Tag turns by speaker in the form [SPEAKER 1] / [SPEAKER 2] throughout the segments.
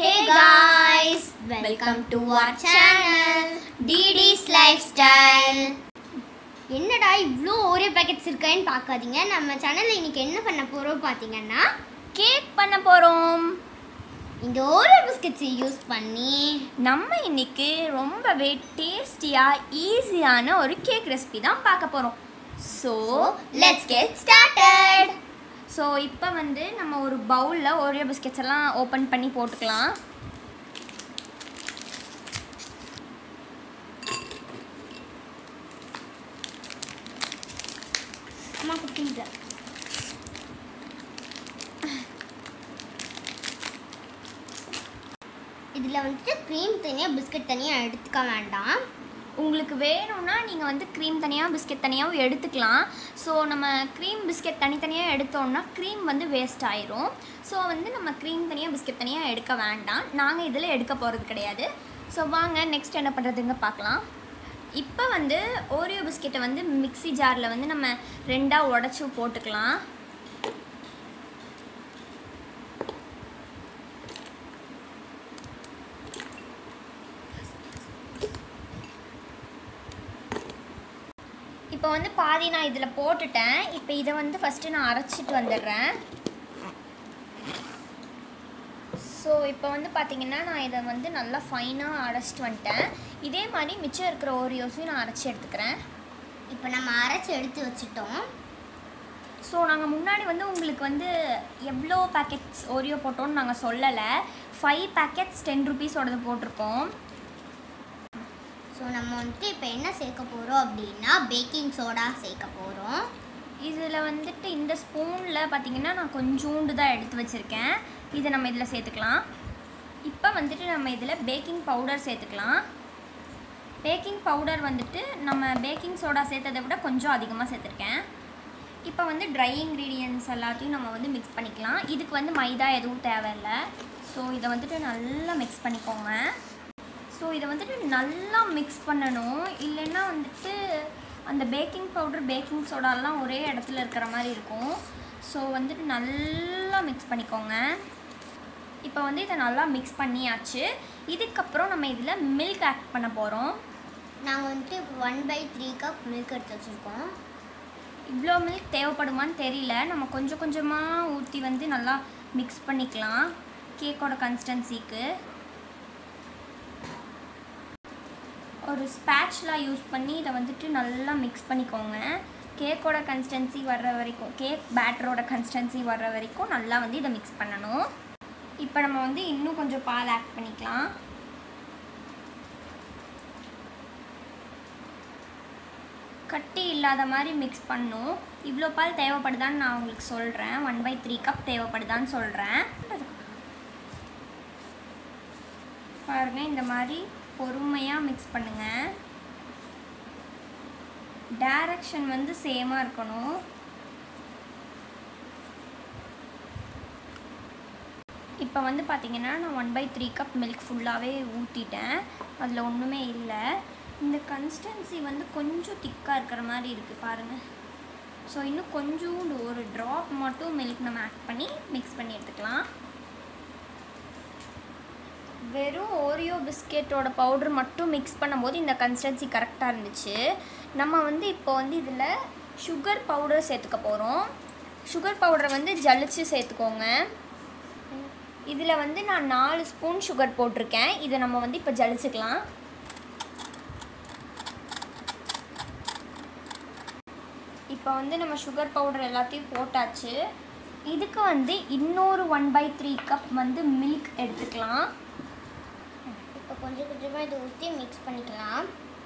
[SPEAKER 1] Hey guys, welcome to our channel DD's Lifestyle. என்னடா இவ்வளோ Oreo packets இருக்கேன்னு பார்க்காதீங்க நம்ம சேனலில் இன்னைக்கு என்ன பண்ண போகிறோம் பார்த்தீங்கன்னா
[SPEAKER 2] கேக் பண்ண போகிறோம்
[SPEAKER 1] இந்த ஓரியோ பிஸ்கெட்ஸை யூஸ் பண்ணி
[SPEAKER 2] நம்ம இன்னைக்கு ரொம்பவே டேஸ்டியாக ஈஸியான ஒரு கேக் ரெசிபி தான் பார்க்க போகிறோம் so
[SPEAKER 1] let's get started
[SPEAKER 2] so இப்போ வந்து நம்ம ஒரு பவுலில் ஓரியோ பிஸ்கெட்ஸ் எல்லாம் ஓப்பன் பண்ணி போட்டுக்கலாம்
[SPEAKER 1] அம்மா குட்டிங்க இதில் வந்துட்டு க்ரீம் தனியாக பிஸ்கட் தனியாக எடுத்துக்க வேண்டாம்
[SPEAKER 2] உங்களுக்கு வேணும்னா நீங்கள் வந்து க்ரீம் தனியாக பிஸ்கெட் தனியாகவும் எடுத்துக்கலாம் ஸோ நம்ம க்ரீம் பிஸ்கெட் தனித்தனியாக எடுத்தோம்னா க்ரீம் வந்து வேஸ்ட் ஆயிரும் ஸோ வந்து நம்ம க்ரீம் தனியாக பிஸ்கெட் தனியாக எடுக்க வேண்டாம் நாங்கள் இதில் எடுக்க போகிறது கிடையாது ஸோ வாங்க நெக்ஸ்ட் என்ன பண்ணுறதுங்க பார்க்கலாம் இப்போ வந்து ஓரியோ பிஸ்கெட்டை வந்து மிக்ஸி ஜாரில் வந்து நம்ம ரெண்டாக உடச்சி போட்டுக்கலாம் இப்போ வந்து பாதி நான் இதில் போட்டுட்டேன் இப்போ இதை வந்து ஃபஸ்ட்டு நான் அரைச்சிட்டு வந்துடுறேன் ஸோ இப்போ வந்து பார்த்தீங்கன்னா நான் இதை வந்து நல்லா ஃபைனாக அரைச்சிட்டு வந்துட்டேன் இதே மாதிரி மிச்சம் இருக்கிற ஓரியோஸையும் நான் அரைச்சி எடுத்துக்கிறேன்
[SPEAKER 1] இப்போ நம்ம அரைச்சி எடுத்து வச்சுட்டோம்
[SPEAKER 2] ஸோ நாங்கள் முன்னாடி வந்து உங்களுக்கு வந்து எவ்வளோ பேக்கெட்ஸ் ஓரியோ போட்டோம்னு நாங்கள் சொல்லலை ஃபைவ் பேக்கெட்ஸ் டென் ருபீஸோடது போட்டிருக்கோம்
[SPEAKER 1] ஸோ நம்ம வந்துட்டு இப்போ என்ன சேர்க்க போகிறோம் அப்படின்னா பேக்கிங் சோடா சேர்க்க போகிறோம்
[SPEAKER 2] இதில் வந்துட்டு இந்த ஸ்பூனில் பார்த்தீங்கன்னா நான் கொஞ்சோண்டு தான் எடுத்து வச்சுருக்கேன் இதை நம்ம இதில் சேர்த்துக்கலாம் இப்போ வந்துட்டு நம்ம இதில் பேக்கிங் பவுடர் சேர்த்துக்கலாம் பேக்கிங் பவுடர் வந்துட்டு நம்ம பேக்கிங் சோடா சேர்த்ததை விட கொஞ்சம் அதிகமாக சேர்த்துருக்கேன் இப்போ வந்து ட்ரை இன்க்ரீடியன்ஸ் எல்லாத்தையும் நம்ம வந்து மிக்ஸ் பண்ணிக்கலாம் இதுக்கு வந்து மைதா எதுவும் தேவையில்லை ஸோ இதை வந்துட்டு நல்லா மிக்ஸ் பண்ணிக்கோங்க ஸோ இதை வந்துட்டு நல்லா மிக்ஸ் பண்ணணும் இல்லைன்னா வந்துட்டு அந்த பேக்கிங் பவுடர் பேக்கிங் சோடாலாம் ஒரே இடத்துல இருக்கிற மாதிரி இருக்கும் ஸோ வந்துட்டு நல்லா மிக்ஸ் பண்ணிக்கோங்க இப்போ வந்து இதை நல்லா மிக்ஸ் பண்ணியாச்சு இதுக்கப்புறம் நம்ம இதில் மில்க் ஆட் பண்ண போகிறோம்
[SPEAKER 1] நாங்கள் வந்துட்டு one by three cup milk எடுத்து வச்சுருக்கோம்
[SPEAKER 2] இவ்வளோ மில்க் தேவைப்படுமான்னு தெரியல நம்ம கொஞ்சம் கொஞ்சமாக ஊற்றி வந்து நல்லா மிக்ஸ் பண்ணிக்கலாம் கேக்கோட கன்சிஸ்டன்சிக்கு ஒரு ஸ்பேட்ச்லாம் யூஸ் பண்ணி இதை வந்துட்டு நல்லா மிக்ஸ் பண்ணிக்கோங்க கேக்கோட கன்சிஸ்டன்சி வர்ற வரைக்கும் கேக் பேட்டரோட கன்சிஸ்டன்சி வர்ற வரைக்கும் நல்லா வந்து இதை மிக்ஸ் பண்ணணும் இப்போ நம்ம வந்து இன்னும் கொஞ்சம் பால் ஆட் பண்ணிக்கலாம் கட்டி இல்லாத மாதிரி மிக்ஸ் பண்ணும் இவ்வளோ பால் தேவைப்படுதான்னு நான் உங்களுக்கு சொல்கிறேன் ஒன் பை த்ரீ கப் தேவைப்படுதான்னு சொல்கிறேன் பாருங்கள் இந்த மாதிரி பொறுமையாக மிக்ஸ் பண்ணுங்கள் டைரக்ஷன் வந்து சேமாக இருக்கணும் இப்போ வந்து பார்த்தீங்கன்னா நான் one by three cup milk ஃபுல்லாகவே ஊற்றிட்டேன் அதில் ஒன்றுமே இல்லை இந்த கன்சிஸ்டன்சி வந்து கொஞ்சம் திக்காக இருக்கிற மாதிரி இருக்குது பாருங்கள் ஸோ இன்னும் கொஞ்சோண்டு ஒரு ட்ராப் மட்டும் மில்க் நம்ம ஆட் பண்ணி மிக்ஸ் பண்ணி எடுத்துக்கலாம் வெறும் ஓரியோ பிஸ்கெட்டோட பவுடர் மட்டும் மிக்ஸ் பண்ணும்போது இந்த கன்சிஸ்டன்சி கரெக்டாக இருந்துச்சு நம்ம வந்து இப்போ வந்து இதில் சுகர் பவுடர் சேர்த்துக்க போகிறோம் சுகர் பவுடரை வந்து ஜலிச்சு சேர்த்துக்கோங்க இதில் வந்து நான் நாலு ஸ்பூன் சுகர் போட்டிருக்கேன் இதை நம்ம வந்து இப்போ ஜலிச்சுக்கலாம் இப்போ வந்து நம்ம சுகர் பவுடர் எல்லாத்தையும் போட்டாச்சு இதுக்கு வந்து இன்னொரு ஒன் பை த்ரீ கப் வந்து மில்க் எடுத்துக்கலாம்
[SPEAKER 1] இப்போ கொஞ்சம் கொஞ்சமாக இதை ஊற்றி மிக்ஸ் பண்ணிக்கலாம்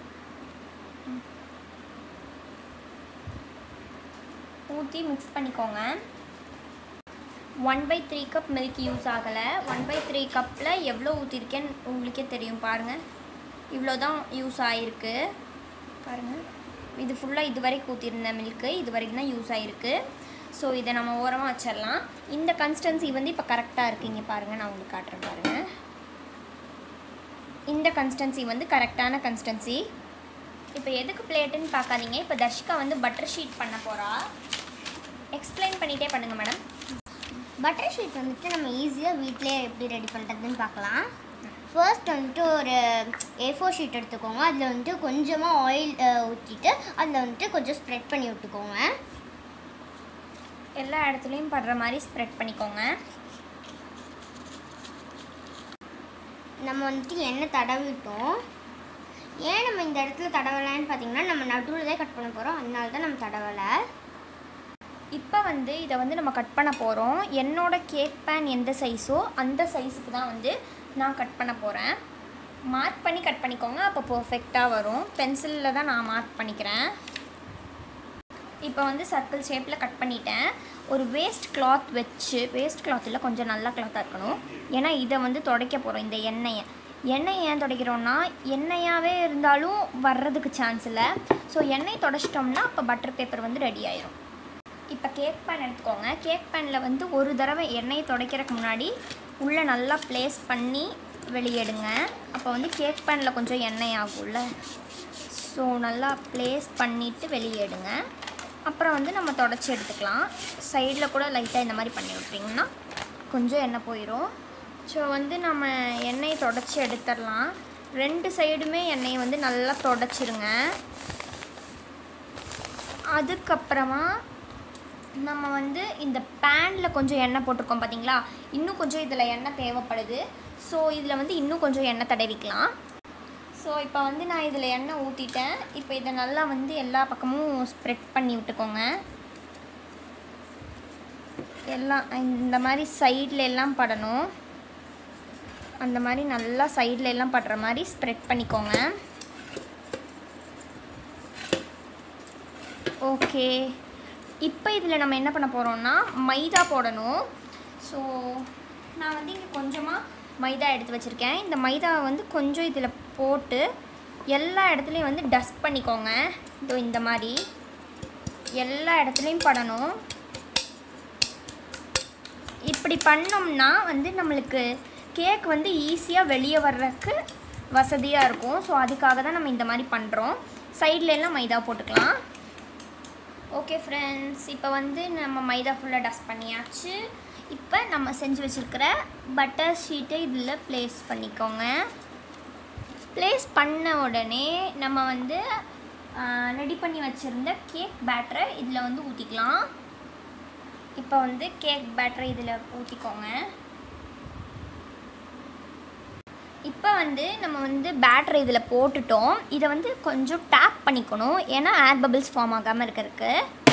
[SPEAKER 2] ஊற்றி மிக்ஸ் பண்ணிக்கோங்க one by three cup milk use ஆகலை ஒன் பை த்ரீ கப்பில் எவ்வளோ ஊற்றிருக்கேன்னு உங்களுக்கே தெரியும் பாருங்கள் இவ்வளோ தான் யூஸ் ஆகிருக்கு பாருங்கள் இது ஃபுல்லாக இது வரைக்கும் ஊற்றிருந்த மில்க்கு இது வரைக்கும் தான் யூஸ் ஆகிருக்கு ஸோ இதை நம்ம ஓரமாக வச்சிடலாம் இந்த கன்சிஸ்டன்சி வந்து இப்போ கரெக்டாக இருக்குது இங்கே பாருங்கள் நான் உங்களுக்கு காட்டுறேன் பாருங்கள் இந்த கன்சிஸ்டன்சி வந்து கரெக்டான கன்சிஸ்டன்சி இப்போ எதுக்கு பிளேட்டுன்னு பார்க்காதீங்க இப்போ தர்ஷிகா வந்து பட்டர் ஷீட் பண்ண போகிறா எக்ஸ்பிளைன் பண்ணிகிட்டே பண்ணுங்கள் மேடம்
[SPEAKER 1] பட்டர் ஷீட் வந்துட்டு நம்ம ஈஸியாக வீட்டிலே எப்படி ரெடி பண்ணுறதுன்னு பார்க்கலாம் ஃபர்ஸ்ட் வந்துட்டு ஒரு ஏ ஃபோர் ஷீட் எடுத்துக்கோங்க அதில் வந்துட்டு கொஞ்சமாக ஆயில் ஊற்றிட்டு அதில் வந்துட்டு கொஞ்சம் ஸ்ப்ரெட் பண்ணி விட்டுக்கோங்க
[SPEAKER 2] எல்லா இடத்துலையும் படுற மாதிரி ஸ்ப்ரெட் பண்ணிக்கோங்க
[SPEAKER 1] நம்ம வந்துட்டு எண்ணெய் தடவிட்டோம் ஏன் நம்ம இந்த இடத்துல தடவலைன்னு பார்த்தீங்கன்னா நம்ம நடுவில் தான் கட் பண்ண போகிறோம் அதனால தான் நம்ம தடவலை
[SPEAKER 2] இப்போ வந்து இதை வந்து நம்ம கட் பண்ண போகிறோம் என்னோட கேக் பேன் எந்த சைஸோ அந்த சைஸுக்கு தான் வந்து நான் கட் பண்ண போகிறேன் மார்க் பண்ணி கட் பண்ணிக்கோங்க அப்போ பர்ஃபெக்டாக வரும் பென்சிலில் தான் நான் மார்க் பண்ணிக்கிறேன் இப்போ வந்து சர்க்கிள் ஷேப்பில் கட் பண்ணிட்டேன் ஒரு வேஸ்ட் கிளாத் வச்சு வேஸ்ட் கிளாத்தில் கொஞ்சம் நல்ல கிளாத்தாக இருக்கணும் ஏன்னா இதை வந்து துடைக்க போகிறோம் இந்த எண்ணெயை எண்ணெய் ஏன் துடைக்கிறோன்னா எண்ணெயாகவே இருந்தாலும் வர்றதுக்கு சான்ஸ் இல்லை ஸோ எண்ணெய் தொடச்சிட்டோம்னா அப்போ பட்டர் பேப்பர் வந்து ரெடி ஆயிரும் இப்போ கேக் பேன் எடுத்துக்கோங்க கேக் பேனில் வந்து ஒரு தடவை எண்ணெய் துடைக்கிறதுக்கு முன்னாடி உள்ளே நல்லா ப்ளேஸ் பண்ணி வெளியேடுங்க அப்போ வந்து கேக் பேனில் கொஞ்சம் எண்ணெய் ஆகும்ல ஸோ நல்லா ப்ளேஸ் பண்ணிவிட்டு வெளியேடுங்க அப்புறம் வந்து நம்ம தொடச்சி எடுத்துக்கலாம் சைடில் கூட லைட்டாக இந்த மாதிரி பண்ணி விட்றிங்கன்னா கொஞ்சம் எண்ணெய் போயிடும் ஸோ வந்து நம்ம எண்ணெயை தொடச்சி எடுத்துடலாம் ரெண்டு சைடுமே எண்ணெயை வந்து நல்லா தொடச்சிருங்க அதுக்கப்புறமா நம்ம வந்து இந்த பேனில் கொஞ்சம் எண்ணெய் போட்டிருக்கோம் பார்த்தீங்களா இன்னும் கொஞ்சம் இதில் எண்ணெய் தேவைப்படுது ஸோ இதில் வந்து இன்னும் கொஞ்சம் எண்ணெய் தடவிக்கலாம் ஸோ இப்போ வந்து நான் இதில் எண்ணெய் ஊற்றிட்டேன் இப்போ இதை நல்லா வந்து எல்லா பக்கமும் ஸ்ப்ரெட் பண்ணி விட்டுக்கோங்க எல்லாம் இந்த மாதிரி சைடில் எல்லாம் படணும் அந்த மாதிரி நல்லா சைடில் எல்லாம் படுற மாதிரி ஸ்ப்ரெட் பண்ணிக்கோங்க ஓகே இப்போ இதில் நம்ம என்ன பண்ண போகிறோம்னா மைதா போடணும் ஸோ நான் வந்து இங்கே கொஞ்சமாக மைதா எடுத்து வச்சுருக்கேன் இந்த மைதாவை வந்து கொஞ்சம் இதில் போட்டு எல்லா இடத்துலையும் வந்து டஸ்ட் பண்ணிக்கோங்க இதோ இந்த மாதிரி எல்லா இடத்துலையும் படணும் இப்படி பண்ணோம்னா வந்து நம்மளுக்கு கேக் வந்து ஈஸியாக வெளியே வர்றதுக்கு வசதியாக இருக்கும் ஸோ அதுக்காக தான் நம்ம இந்த மாதிரி பண்ணுறோம் சைடில் எல்லாம் மைதா போட்டுக்கலாம் ஓகே ஃப்ரெண்ட்ஸ் இப்போ வந்து நம்ம மைதா ஃபுல்லாக டஸ்ட் பண்ணியாச்சு இப்போ நம்ம செஞ்சு வச்சுருக்கிற பட்டர் ஷீட்டை இதில் ப்ளேஸ் பண்ணிக்கோங்க ப்ளேஸ் பண்ண உடனே நம்ம வந்து ரெடி பண்ணி வச்சுருந்த கேக் பேட்டரை இதில் வந்து ஊற்றிக்கலாம் இப்போ வந்து கேக் பேட்டரை இதில் ஊற்றிக்கோங்க இப்போ வந்து நம்ம வந்து பேட்டரை இதில் போட்டுட்டோம் இதை வந்து கொஞ்சம் டேப் பண்ணிக்கணும் ஏன்னா ஏர் பபிள்ஸ் ஃபார்ம் ஆகாமல் இருக்கிறதுக்கு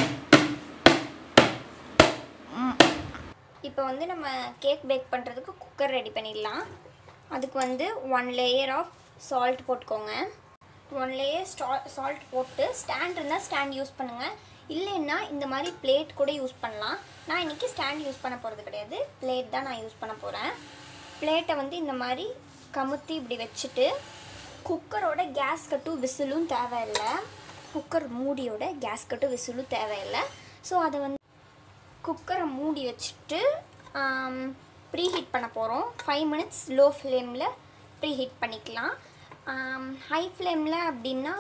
[SPEAKER 2] இப்போ வந்து நம்ம கேக் பேக் பண்ணுறதுக்கு குக்கர் ரெடி பண்ணிடலாம் அதுக்கு வந்து ஒன் லேயர் ஆஃப் சால்ட் போட்டுக்கோங்க ஒன் லேயர் ஸ்டா சால்ட் போட்டு ஸ்டாண்ட் இருந்தால் ஸ்டாண்ட் யூஸ் பண்ணுங்கள் இல்லைன்னா இந்த மாதிரி பிளேட் கூட யூஸ் பண்ணலாம் நான் இன்றைக்கி ஸ்டாண்ட் யூஸ் பண்ண போகிறது கிடையாது பிளேட் தான் நான் யூஸ் பண்ண போகிறேன் பிளேட்டை வந்து இந்த மாதிரி கமுத்தி இப்படி வச்சுட்டு குக்கரோட கேஸ் கட்டும் விசிலும் தேவையில்லை குக்கர் மூடியோட கேஸ் கட்டும் விசிலும் தேவையில்லை ஸோ அதை வந்து குக்கரை மூடி வச்சுட்டு ப்ரீ ஹீட் பண்ண போகிறோம் ஃபைவ் மினிட்ஸ் லோ ஃப்ளேமில் ப்ரீ ஹீட் பண்ணிக்கலாம் ஹை ஃப்ளேமில் அப்படின்னா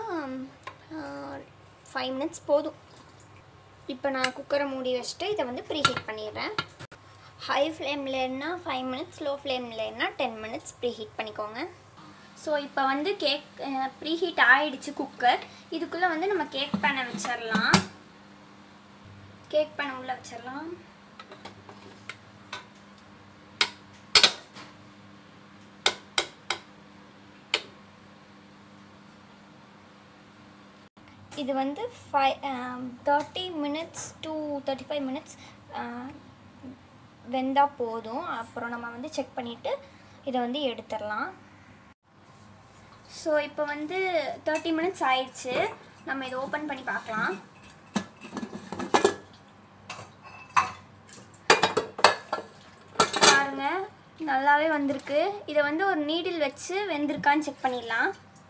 [SPEAKER 2] ஃபைவ் மினிட்ஸ் போதும் இப்போ நான் குக்கரை மூடி வச்சுட்டு இதை வந்து ப்ரீ ஹீட் பண்ணிடுறேன் ஹை ஃப்ளேம்லன்னா ஃபைவ் மினிட்ஸ் லோ ஃப்ளேம்லன்னா டென் மினிட்ஸ் ப்ரீ ஹீட் பண்ணிக்கோங்க ஸோ இப்போ வந்து கேக் ப்ரீ ஹீட் ஆயிடுச்சு குக்கர் இதுக்குள்ளே வந்து நம்ம கேக் பேனை வச்சிடலாம் கேக் பேனை உள்ளே வச்சிடலாம் இது வந்து five thirty minutes to thirty five minutes வெந்தால் போதும் அப்புறம் நம்ம வந்து செக் பண்ணிவிட்டு இதை வந்து எடுத்துடலாம் ஸோ இப்போ வந்து தேர்ட்டி மினிட்ஸ் ஆயிடுச்சு நம்ம இதை ஓப்பன் பண்ணி பார்க்கலாம் பாருங்க நல்லாவே வந்திருக்கு இதை வந்து ஒரு நீடில் வச்சு வெந்திருக்கான்னு செக் பண்ணிடலாம்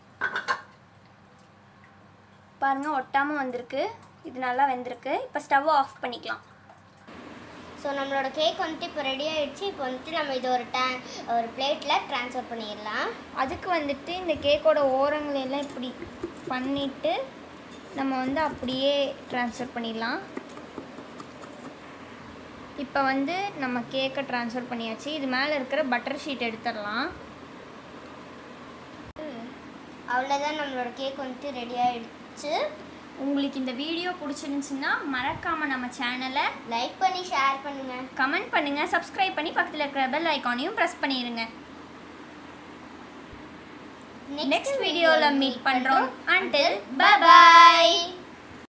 [SPEAKER 2] பாருங்க ஒட்டாமல் வந்திருக்கு இது நல்லா வெந்திருக்கு இப்போ ஸ்டவ் ஆஃப் பண்ணிக்கலாம்
[SPEAKER 1] ஸோ நம்மளோட கேக் வந்துட்டு இப்போ ரெடி ஆயிடுச்சு இப்போ வந்துட்டு நம்ம இது ஒரு டே ஒரு பிளேட்டில் ட்ரான்ஸ்ஃபர் பண்ணிடலாம்
[SPEAKER 2] அதுக்கு வந்துட்டு இந்த கேக்கோட ஓரங்களை எல்லாம் இப்படி பண்ணிட்டு நம்ம வந்து அப்படியே ட்ரான்ஸ்ஃபர் பண்ணிடலாம் இப்போ வந்து நம்ம கேக்கை ட்ரான்ஸ்ஃபர் பண்ணியாச்சு இது மேலே இருக்கிற பட்டர் ஷீட் எடுத்துடலாம்
[SPEAKER 1] அவ்வளோதான் நம்மளோட கேக் வந்துட்டு ரெடி ஆயிடுச்சு
[SPEAKER 2] உங்களுக்கு இந்த வீடியோ பிடிச்சிருந்துச்சுன்னா மறக்காமல் நம்ம சேனலை
[SPEAKER 1] லைக் பண்ணி ஷேர் பண்ணுங்க
[SPEAKER 2] கமெண்ட் பண்ணுங்கள் சப்ஸ்கிரைப் பண்ணி பக்கத்தில் இருக்கிற பெல் ஐக்கானையும் ப்ரெஸ் பண்ணிடுங்க நெக்ஸ்ட் வீடியோவில் மீட் பண்ணுறோம் அண்டில்
[SPEAKER 1] bye bye